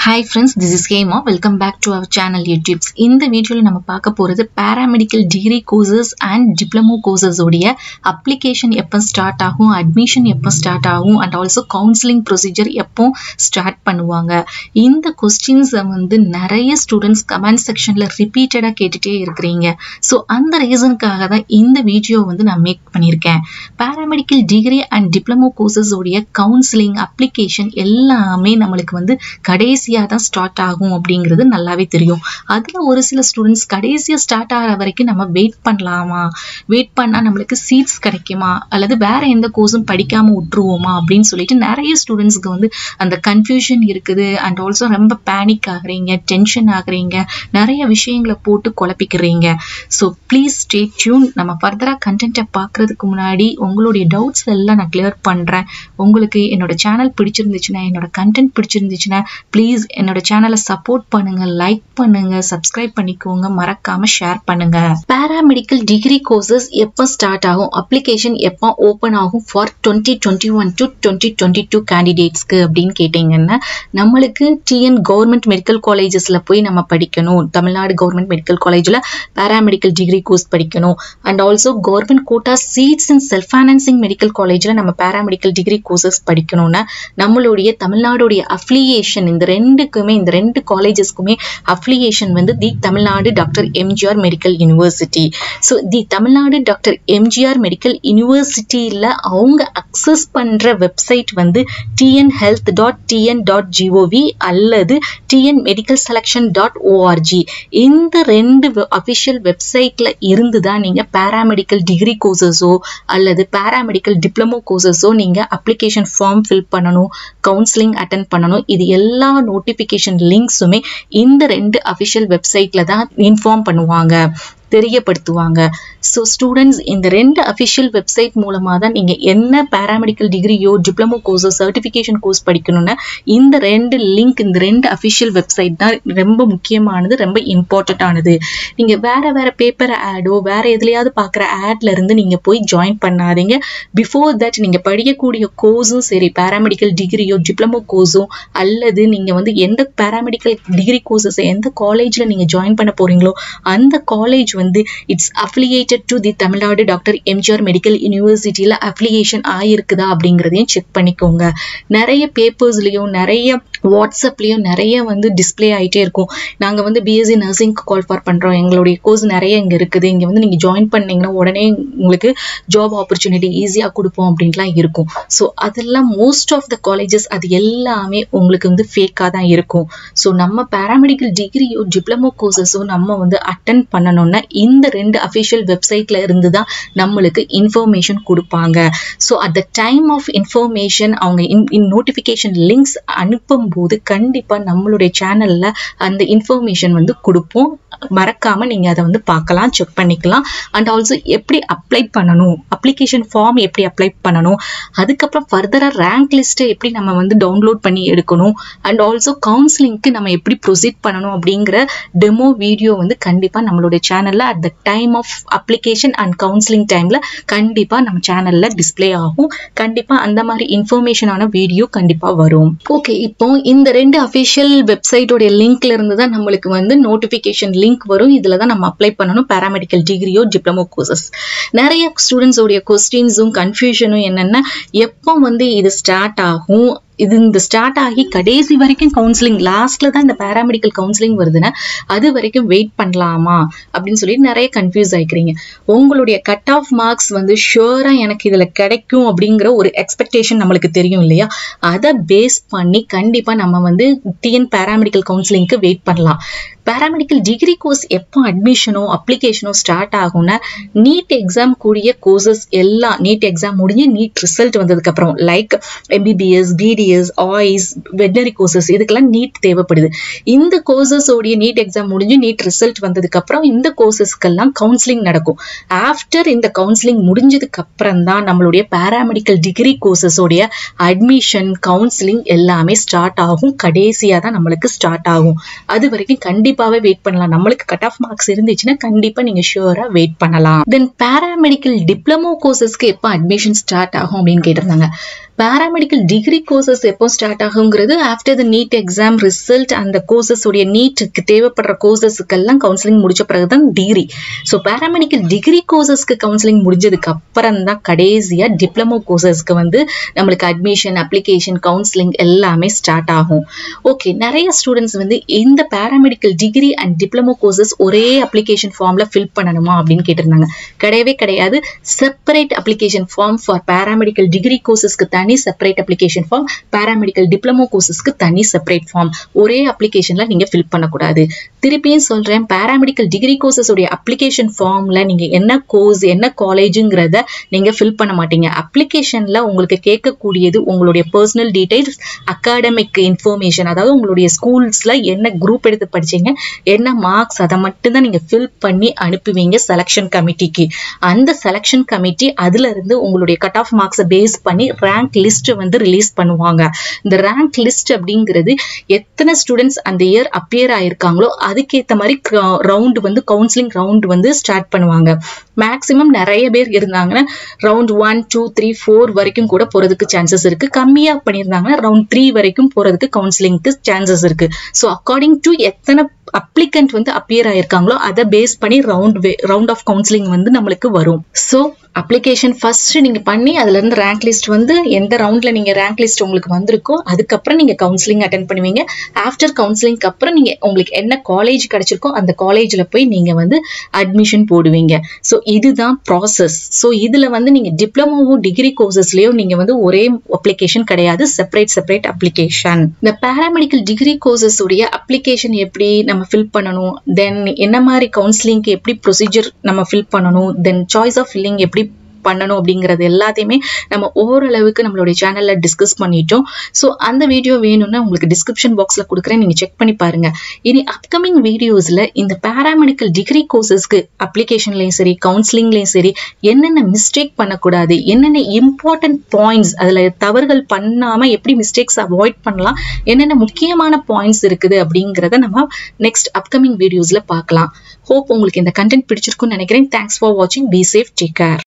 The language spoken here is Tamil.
hi friends this is Hema welcome back to our channel YouTubes இந்த வீடியோவில் நம்ம பார்க்க போகிறது paramedical degree courses and diploma courses உடைய அப்ளிகேஷன் எப்போ ஸ்டார்ட் ஆகும் அட்மிஷன் எப்போ ஸ்டார்ட் ஆகும் அண்ட் ஆல்சோ கவுன்சிலிங் ப்ரொசீஜர் எப்போ ஸ்டார்ட் பண்ணுவாங்க இந்த கொஸ்டின்ஸை வந்து நிறைய ஸ்டூடெண்ட்ஸ் கமெண்ட் செக்ஷனில் ரிப்பீட்டடாக கேட்டுகிட்டே இருக்கிறீங்க ஸோ அந்த ரீசனுக்காக தான் இந்த வீடியோ வந்து நான் மேக் பண்ணியிருக்கேன் paramedical degree and diploma courses உடைய கவுன்சிலிங் அப்ளிகேஷன் எல்லாமே நம்மளுக்கு வந்து கடைசியாக தான் ஸ்டார்ட் ஆகும் அப்படிங்கிறது நல்லாவே தெரியும் அதில் ஒரு சில ஸ்டூடெண்ட்ஸ் கடைசியாக ஸ்டார்ட் ஆகிற வரைக்கும் நம்ம வெயிட் பண்ணலாமா வெயிட் பண்ணால் நம்மளுக்கு சீட்ஸ் கிடைக்குமா அல்லது வேற எந்த கோர்ஸும் படிக்காமல் விட்டுருவோமா அப்படின்னு சொல்லிட்டு நிறைய ஸ்டூடெண்ட்ஸ்க்கு வந்து அந்த கன்ஃபியூஷன் இருக்குது அண்ட் ஆல்சோ ரொம்ப பேனிக் ஆகுறீங்க டென்ஷன் ஆகுறீங்க நிறைய விஷயங்களை போட்டு குழப்பிக்கிறீங்க ஸோ ப்ளீஸ் ஸ்டே டியூன் நம்ம ஃபர்தராக கண்டென்ட்டை பார்க்குறதுக்கு முன்னாடி உங்களுடைய டவுட்ஸ் எல்லாம் நான் கிளியர் பண்ணுறேன் உங்களுக்கு என்னோட சேனல் பிடிச்சிருந்துச்சுன்னா என்னோட கண்டென்ட் பிடிச்சிருந்துச்சுன்னா ப்ளீஸ் என்னோட சேனலை சப்போர்ட் பண்ணுங்க லைக் பண்ணுங்க சப்ஸ்கிரைப் பண்ணிக்கோங்க மறக்காம ஷேர் பண்ணுங்க பேராமெடிக்கல் டிகிரி கோர்சஸ் எப்போ ஸ்டார்ட் ஆகும் அப்ளிகேஷன் எப்போ ஓப்பன் ஆகும் for twenty twenty one to twenty twenty two கேண்டிடேட்ஸ்க்கு அப்படின்னு கேட்டிங்கன்னா நம்மளுக்கு டிஎன் கவர்மெண்ட் மெடிக்கல் காலேஜஸில் போய் நம்ம படிக்கணும் தமிழ்நாடு கவர்மெண்ட் மெடிக்கல் காலேஜில் பேராமெடிக்கல் டிகிரி கோர்ஸ் படிக்கணும் and also government quota seeds in self financing medical காலேஜில் நம்ம பேராமெடிக்கல் டிகிரி கோர்சஸ் படிக்கணும்னா நம்மளுடைய தமிழ்நாடுடைய அஃப்ளியேஷன் இந்த ரெண்டுக்குமே இந்த ரெண்டு காலேஜஸ்க்குமே அஃப்ளியேஷன் வந்து தி Tamil Nadu doctor MGR medical university so the Tamil Nadu doctor MGR medical யூனிவர்சிட்டியில் அவங்க அக்சஸ் பண்ணுற வெப்சைட் வந்து TN health dot TN dot gov அல்லது TN medical selection dot O R G இந்த ரெண்டு அஃபிஷியல் வெப்சைட்டில் இருந்து தான் நீங்கள் பேராமெடிக்கல் டிகிரி கோர்சஸோ அல்லது பேராமெடிக்கல் டிப்ளமோ கோர்சஸோ நீங்கள் அப்ளிகேஷன் ஃபார்ம் ஃபில் பண்ணணும் கவுன்சிலிங் அட்டன் பண்ணணும் இது எல்லா நோட்டிஃபிகேஷன் லிங்க்ஸுமே இந்த ரெண்டு அஃபிஷியல் வெப்சைட்டில் தான் இன்ஃபார்ம் பண்ணுவாங்க தெரியப்படுத்துவாங்க ஸோ ஸ்டூடெண்ட்ஸ் இந்த ரெண்டு அஃபிஷியல் வெப்சைட் மூலமாக தான் நீங்கள் என்ன பேராமெடிக்கல் டிகிரியோ டிப்ளமோ கோர்ஸோ சர்டிஃபிகேஷன் கோர்ஸ் படிக்கணும்னா இந்த ரெண்டு லிங்க் இந்த ரெண்டு அஃபிஷியல் வெப்சைட் தான் ரொம்ப முக்கியமானது ரொம்ப இம்பார்ட்டண்ட்டானது நீங்கள் வேற வேற பேப்பர் ஆடோ வேற எதுலையாவது பார்க்குற ஆட்ல இருந்து நீங்கள் போய் ஜாயின் பண்ணாதீங்க பிஃபோர் தட் நீங்கள் படிக்கக்கூடிய கோர்ஸும் சரி பேராமெடிக்கல் டிகிரியோ டிப்ளமோ கோர்ஸோ அல்லது நீங்கள் வந்து எந்த பேராமெடிக்கல் டிகிரி கோர்சஸ் எந்த காலேஜில் நீங்கள் ஜாயின் பண்ண போறீங்களோ அந்த காலேஜ் வந்து it's affiliated to the Tamil Nadu doctor MGR medical யூனிவர்சிட்டியில் அஃபிலியேஷன் ஆயிருக்குதா அப்படிங்கிறதையும் செக் பண்ணிக்கோங்க நிறைய பேப்பர்ஸ்லையும் நிறைய வாட்ஸ்அப்லேயும் நிறைய வந்து டிஸ்பிளே ஆகிட்டே இருக்கும் நாங்கள் வந்து பிஎஸ்சி நர்சிங்க்கு கால் ஃபார் பண்ணுறோம் எங்களுடைய கோர்ஸ் நிறைய இங்கே இருக்குது இங்கே வந்து நீங்கள் ஜாயின் பண்ணீங்கன்னா உடனே உங்களுக்கு ஜாப் ஆப்பர்ச்சுனிட்டி ஈஸியாக கொடுப்போம் அப்படின்லாம் இருக்கும் ஸோ அதெல்லாம் மோஸ்ட் ஆஃப் த காலேஜஸ் அது எல்லாமே உங்களுக்கு வந்து ஃபேக்காக தான் இருக்கும் ஸோ நம்ம பேராமெடிக்கல் டிகிரியோ டிப்ளமோ கோர்சஸோ நம்ம வந்து அட்டன் பண்ணணும்னா இந்த ரெண்டு அஃபிஷியல் வெப்சைட்ல இருந்து தான் நம்மளுக்கு இன்ஃபர்மேஷன் கொடுப்பாங்க so at the time of information அவங்க இன் நோட்டிஃபிகேஷன் லிங்க்ஸ் அனுப்பும் போது கண்டிப்பா நம்மளுடைய சேனல்ல அந்த இன்ஃபர்மேஷன் வந்து கொடுப்போம் மறக்காம நீங்க அதை வந்து பார்க்கலாம் செக் பண்ணிக்கலாம் அண்ட் ஆல்சோ எப்படி அப்ளை பண்ணணும் அப்ளிகேஷன் ஃபார்ம் எப்படி அப்ளை பண்ணணும் அதுக்கப்புறம் ஃபர்தரா ரேங்க் லிஸ்ட்டை எப்படி நம்ம வந்து டவுன்லோட் பண்ணி எடுக்கணும் அண்ட் ஆல்சோ கவுன்சிலிங்க்கு நம்ம எப்படி ப்ரொசீட் பண்ணணும் அப்படிங்கிற டெமோ வீடியோ வந்து கண்டிப்பா நம்மளுடைய சேனல்ல at the time of application and counselling டைம்ல கண்டிப்பா நம்ம சேனல்ல டிஸ்பிளே ஆகும் கண்டிப்பா அந்த மாதிரி இன்ஃபர்மேஷனான வீடியோ கண்டிப்பா வரும் ஓகே இப்போ இந்த ரெண்டு அஃபிஷியல் வெப்சைட்டோடைய லிங்க்ல இருந்து தான் நம்மளுக்கு வந்து நோட்டிபிகேஷன் லிங்க் வரும் இதுல தான் நம்ம அப்ளை பண்ணணும் பேராமெடிக்கல் டிகிரியோ டிப்ளமோ கோர்சஸ் நிறைய ஸ்டூடெண்ட்ஸோடைய கொஸ்டின்ஸும் கன்ஃபியூஷனும் என்னென்னா எப்போ வந்து இது ஸ்டார்ட் ஆகும் இது இந்த ஸ்டார்ட் ஆகி கடைசி வரைக்கும் கவுன்சிலிங் லாஸ்ட்ல தான் இந்த பேராமெடிக்கல் கவுன்சிலிங் வருதுன்னா அது வரைக்கும் வெயிட் பண்ணலாமா அப்படின்னு சொல்லிட்டு நிறைய கன்ஃபியூஸ் ஆயிக்கிறீங்க உங்களுடைய கட் ஆஃப் மார்க்ஸ் வந்து ஷுவரா எனக்கு இதுல கிடைக்கும் அப்படிங்கிற ஒரு எக்ஸ்பெக்டேஷன் நம்மளுக்கு தெரியும் இல்லையா அதை பேஸ் பண்ணி கண்டிப்பா நம்ம வந்து டிஎன் பேராமெடிக்கல் கவுன்சிலிங்க்கு வெயிட் பண்ணலாம் பேராமெடிக்கல் டிகிரி கோர்ஸ் எப்போ அட்மிஷனோ அப்ளிகேஷனோ ஸ்டார்ட் ஆகும்னா நீட் எக்ஸாம் கூடிய கோர்சஸ் எல்லாம் நீட் எக்ஸாம் முடிஞ்சு நீட் ரிசல்ட் வந்ததுக்கு அப்புறம் லைக் எம்பிபிஎஸ் பிடிஎஸ் ஆய்ஸ் வெட்டனரி கோர்சஸ் இதுக்கெல்லாம் நீட் தேவைப்படுது இந்த கோர்சஸ் உடைய நீட் எக்ஸாம் முடிஞ்சு நீட் ரிசல்ட் வந்ததுக்கு அப்புறம் இந்த கோர்சஸ்க்கெல்லாம் கவுன்சிலிங் நடக்கும் ஆஃப்டர் இந்த கவுன்சிலிங் முடிஞ்சதுக்கு அப்புறம் தான் நம்மளுடைய பேராமெடிக்கல் டிகிரி கோர்சஸோடைய அட்மிஷன் கவுன்சிலிங் எல்லாமே ஸ்டார்ட் ஆகும் கடைசியாக தான் நம்மளுக்கு ஸ்டார்ட் ஆகும் அது வரைக்கும் கண்டிப்பாகவே வெயிட் பண்ணலாம் நம்மளுக்கு கட் ஆஃப் மார்க்ஸ் இருந்துச்சுன்னா கண்டிப்பாக நீங்கள் ஷுவராக வெயிட் பண்ணலாம் தென் பேராமெடிக்கல் டிப்ளமோ கோர்சஸ்க்கு எப்போ அட்மிஷன் ஸ்டார்ட் ஆகும் அப்படின்னு கேட்டிருந்தாங்க பேராமெடிக்கல் டிகிரி கோர்சஸ் எப்போ ஸ்டார்ட் ஆகுங்கிறது after the NEET exam result அந்த கோர்சஸ் உடைய நீட்டுக்கு தேவைப்படுற கோர்சஸ்க்கெல்லாம் கவுன்சிலிங் முடிச்ச பிறகு தான் டிகிரி ஸோ பேராமெடிக்கல் டிகிரி கோர்சஸ்க்கு கவுன்சிலிங் முடிஞ்சதுக்கு அப்புறம் தான் கடைசியா டிப்ளமோ கோர்சஸ்க்கு வந்து நம்மளுக்கு அட்மிஷன் அப்ளிகேஷன் கவுன்சிலிங் எல்லாமே ஸ்டார்ட் ஆகும் ஓகே நிறைய ஸ்டூடெண்ட்ஸ் வந்து இந்த paramedical degree and diploma courses ஒரே அப்ளிகேஷன் ஃபார்ம்ல ஃபில் பண்ணணுமா அப்படின்னு கேட்டிருந்தாங்க கிடையவே கிடையாது separate application form for paramedical degree கோர்சஸ்க்கு தனி separate application form paramedical diploma கோர்சஸ்க்கு தனி செப்பரேட் ஃபார்ம் ஒரே அப்ளிகேஷன்ல நீங்க ஃபில் பண்ணக்கூடாது திருப்பியும் சொல்றேன் பேராமெடிக்கல் டிகிரி கோர்சஸ் உடைய அப்ளிகேஷன் ஃபார்ம்ல நீங்க என்ன கோர்ஸ் என்ன காலேஜுங்கிறத நீங்க ஃபில் பண்ண மாட்டீங்க அப்ளிகேஷன்ல உங்களுக்கு கேட்கக்கூடியது உங்களுடைய பர்சனல் டீடைல்ஸ் அகாடமிக் இன்ஃபர்மேஷன் அதாவது உங்களுடைய ஸ்கூல்ஸ்ல என்ன குரூப் எடுத்து படிச்சீங்க என்ன மார்க்ஸ் அதை மட்டும்தான் நீங்க ஃபில் பண்ணி அனுப்புவீங்க செலெக்ஷன் கமிட்டிக்கு அந்த செலெக்ஷன் கமிட்டி அதுல இருந்து உங்களுடைய கட் ஆஃப் மார்க்ஸை பேஸ் பண்ணி ரேங்க் லிஸ்ட் வந்து ரிலீஸ் பண்ணுவாங்க இந்த ரேங்க் லிஸ்ட் அப்படிங்கிறது எத்தனை ஸ்டூடெண்ட்ஸ் அந்த இயர் அப்பியர் ஆயிருக்காங்களோ அதுக்கேற்ற மாதிரி ரவுண்ட் வந்து கவுன்சிலிங் ரவுண்ட் வந்து ஸ்டார்ட் பண்ணுவாங்க மேக்சிமம் நிறைய பேர் இருந்தாங்கன்னா round one two three four வரைக்கும் கூட போறதுக்கு சான்சஸ் இருக்கு கம்மியா பண்ணியிருந்தாங்கன்னா ரவுண்ட் த்ரீ வரைக்கும் போறதுக்கு கவுன்சிலிங்க்கு சான்சஸ் இருக்கு ஸோ அக்கார்டிங் டு எத்தனை அப்ளிகண்ட் வந்து அப்பியர் ஆயிருக்காங்களோ அதை பேஸ் பண்ணி ரவுண்ட் ரவுண்ட் ஆஃப் கவுன்சிலிங் வந்து நம்மளுக்கு வரும் ஸோ அப்ளிகேஷன் ஃபர்ஸ்ட் நீங்க பண்ணி அதுல இருந்து ரேங்க் லிஸ்ட் வந்து எந்த ரவுண்ட்ல நீங்க ரேங்க் லிஸ்ட் உங்களுக்கு வந்திருக்கோ அதுக்கப்புறம் நீங்க கவுன்சிலிங் அட்டன் பண்ணுவீங்க ஆஃப்டர் கவுன்சிலிங்க்கு அப்புறம் நீங்க உங்களுக்கு என்ன காலேஜ் கிடைச்சிருக்கோ அந்த காலேஜ்ல போய் நீங்க வந்து அட்மிஷன் போடுவீங்க ஸோ இதுதான் ப்ராசஸ் ஸோ இதுல வந்து நீங்க டிப்ளமோவோ டிகிரி கோர்சஸ்லயோ நீங்க வந்து ஒரே அப்ளிகேஷன் கிடையாது செப்பரேட் செப்பரேட் அப்ளிகேஷன் இந்த பேராமெடிக்கல் டிகிரி கோர்சஸ் உடைய அப்ளிகேஷன் எப்படி நம்ம ஃபில் பண்ணணும் தென் என்ன மாதிரி கவுன்சிலிங்க்கு எப்படி ப்ரொசீஜர் நம்ம ஃபில் பண்ணணும் தென் சாய்ஸ் ஆஃப் ஃபில்லிங் எப்படி பண்ணணும் அப்படிங்கிறது எல்லாத்தையுமே நம்ம ஓரளவுக்கு நம்மளுடைய சேனல்ல டிஸ்கஸ் பண்ணிட்டோம் ஸோ அந்த வீடியோ வேணும்னா உங்களுக்கு டிஸ்கிரிப்ஷன் பாக்ஸ்ல கொடுக்குறேன் நீங்க செக் பண்ணி பாருங்க இனி அப்கமிங் வீடியோஸ்ல இந்த பேராமெடிக்கல் டிகிரி கோர்சஸ்க்கு அப்ளிகேஷன்லயும் சரி கவுன்சிலிங்லயும் சரி என்னென்ன மிஸ்டேக் பண்ணக்கூடாது என்னென்ன இம்பார்ட்டன்ட் பாயிண்ட்ஸ் அதுல தவறுகள் பண்ணாம எப்படி மிஸ்டேக்ஸ் அவாய்ட் பண்ணலாம் என்னென்ன முக்கியமான பாயிண்ட்ஸ் இருக்குது அப்படிங்கிறத நம்ம நெக்ஸ்ட் அப்கமிங் வீடியோஸ்ல பார்க்கலாம் ஹோப் உங்களுக்கு இந்த கண்டென்ட் பிடிச்சிருக்கும்னு நினைக்கிறேன் தேங்க்ஸ் ஃபார் வாட்சிங் பி சேஃப் டேக் கேர்